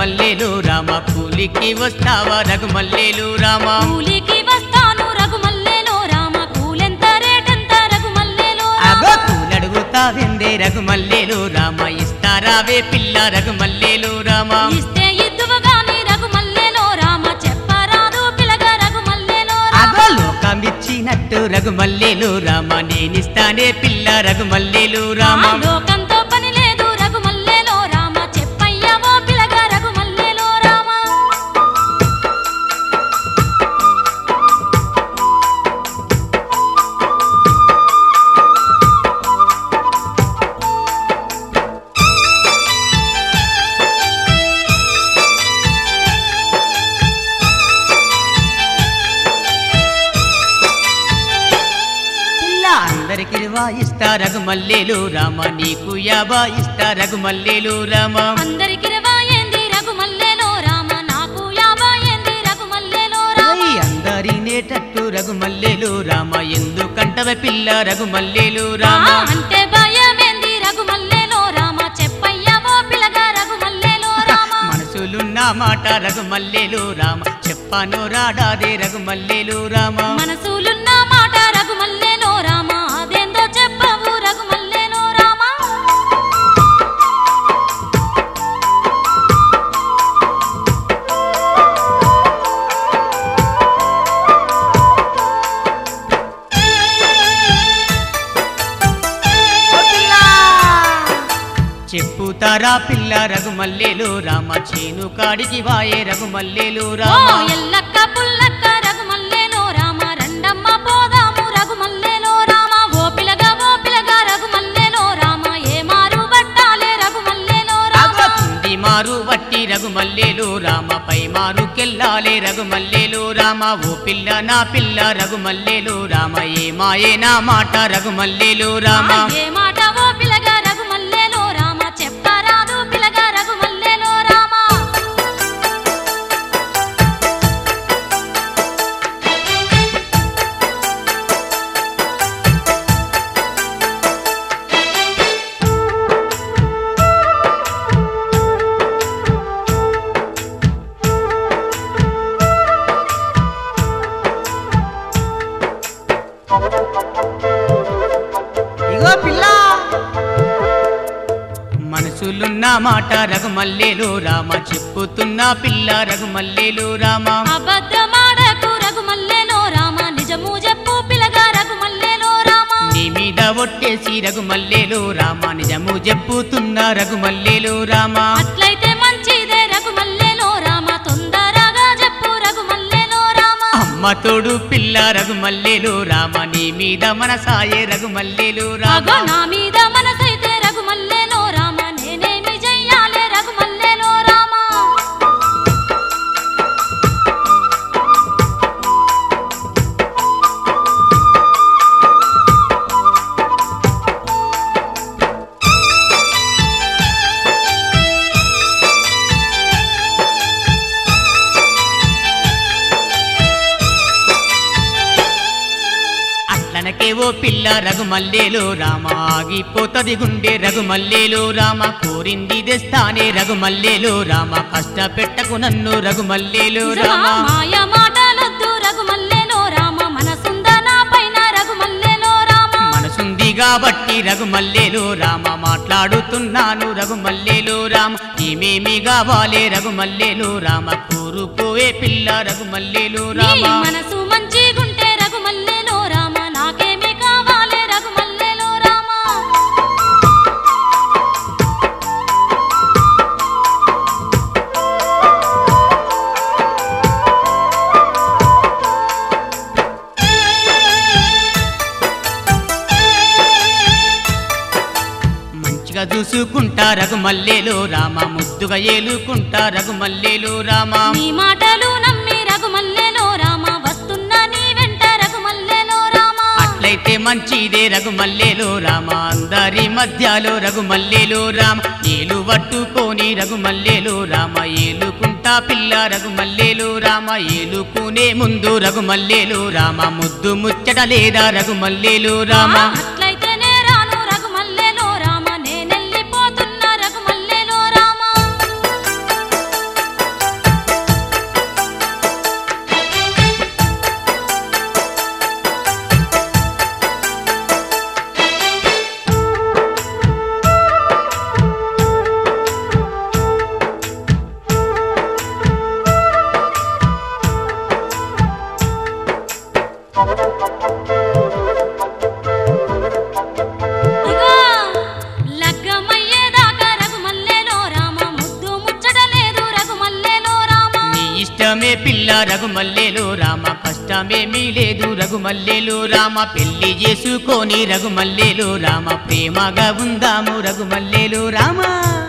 రఘుమల్లేలు రామ కూలికి వస్తావా రఘుమల్లేలు రామ కూలికి వస్తాను రఘుమల్లేలో రామ కూలెంత రేటెంత రఘుమల్లేలో అగో రామ కూలడుగుతావిందే రఘుమల్లేలు రామ ఇస్తారావే పిల్ల రఘుమల్లేలు రామ ఇస్తే ఇద్దువు గాని రఘుమల్లేలో రామ చెప్పరాదు పిలగ రఘుమల్లేలో అగో రామ లోకమిచ్చినట్టు రఘుమల్లేలు రామ నేనిస్తానే పిల్ల రఘుమల్లేలు ఆ రామ లోకంతో పని లేదు రఘుమల్లేలో రామ చెప్పయ్యవో పిలగ రఘుమల్లేలో రామ పిల్ల అందరికి వాయిస్తా రఘుమల్లేలు రామ నీకు యాబా ఇస్తా రఘుమల్లేలు రామ అందరికి రవాయింది రఘుమల్లేలో రామ నాకు యాబాయింది రఘుమల్లేలో రామ ఓయ్ అందరినేటట్టు రఘుమల్లేలు రామ ఎందుకంటవ పిల్ల రఘుమల్లేలు రామ ఆ అంటే భయమేంది రఘుమల్లేలో రామ చెప్పయ్యవో పిలగ రఘుమల్లేలో రామ మనసులున్న మాట రఘుమల్లేలు రామ చెప్పాను రాడాదే రఘుమల్లేలు రామ మనసులున్న మాట రఘుమల్లేలో రామ అదేందో చెప్పవు రఘుమల్లేలో రామ చెప్పుతారా పిల్ల రఘుమల్లేలు రామ చేను కాడికి వాయే రఘుమల్లేలు ఓ రామ ఎల్లక్క పుల్లక్క రఘుమల్లేలో రామ రెండమ్మ పోదాము రఘుమల్లేలో రామ ఓ పిలగ ఓ పిలగ రఘుమల్లేలో రామ ఏ మారు బట్టాలే రఘుమల్లేలో రామ కుండి మారు వట్టి రఘుమల్లేలు రామ పై మారు కెల్లాలే రఘుమల్లేలు రామ ఓ పిల్ల నా పిల్ల రఘుమల్లేలు రామ ఏ మాయే నా మాట రఘుమల్లేలు రామ ఏ మాట ఓ పిలగ రఘుమల్లేలో రామ చెప్పరాదు పిలగ రఘుమల్లేలో రామ ఇగో పిల్ల మనసులున్న మాట రఘుమల్లేలు రామ చెప్పుతున్న పిల్ల రఘుమల్లేలు రామ అబద్ధమాడకు రఘుమల్లేలో రామ నిజము చెప్పు పిలగ రఘుమల్లేలో రామ నీ మీద ఒట్టేసి రఘుమల్లేలు రామ నిజము చెప్పుతున్న రఘుమల్లేలు రామ అట్లయితే మంచిదే రఘుమల్లేలో రామ తొందరగా చెప్పు రఘుమల్లేలో రామ అమ్మ తోడు పిల్ల రఘుమల్లేలు రామ నీ మీద మనసాయే రఘుమల్లేలు అగో రామ నా మీద మనసైతే రఘుమల్లేలో రామ నేనేమి చెయ్యాలే రఘుమల్లేలో రామ అట్లనకే ఓ పిల్ల రఘుమల్లేలు రామ ఆగిపోతది గుండె రఘుమల్లేలు రామ కోరింది తెస్తానే రఘుమల్లేలు రామ కష్టపెట్టకు నన్ను రఘుమల్లేలు నిజమా రామ మాయ మాటలొద్దు రఘుమల్లేలో రామ మనసుంద నా పైన రఘుమల్లేలో రామ మనసుంది కాబట్టి రఘుమల్లేలు రామ మాట్లాడుతున్నాను రఘుమల్లేలు రామ ఏమేమి కావాలే రఘుమల్లేలు రామ కూరుకోవే పిల్ల రఘుమల్లేలు నీ రామ మనసు మంచిగుంటే రఘుమల్లేలో రామ నాకేమి కావాలే రఘుమల్లేలో రామ మంచిగా చూసుకుంటా రఘుమల్లేలు రామ ముద్దుగా ఏలుకుంటా రఘుమల్లేలు రామ నీ మాటలు నమ్మి రఘుమల్లేలో రామ వస్తున్నా నీ వెంట రఘుమల్లేలో రామ అట్లయితే మంచిదే రఘుమల్లేలు రామ అందరి మధ్యలో రఘుమల్లేలు రామ ఏలు పట్టుకొని రఘుమల్లేలు రామ ఏలుకుంటా పిల్ల రఘుమల్లేలు రామ ఏలుకునే ముందు రఘుమల్లేలు రామ ముద్దు ముచ్చట లేదా రఘుమల్లేలు రామ ఆ, అట్లయితేనే రాను రఘుమల్లేలో రామ నేనెళ్ళిపోతున్నా రఘుమల్లేలో రామ ఇష్టమే పిల్ల రఘుమల్లేలు రామ కష్టమేమీ లేదు రఘుమల్లేలు రామ పెళ్లి చేసుకొని రఘుమల్లేలు రామ ప్రేమగా ఉందాము రఘుమల్లేలు రామ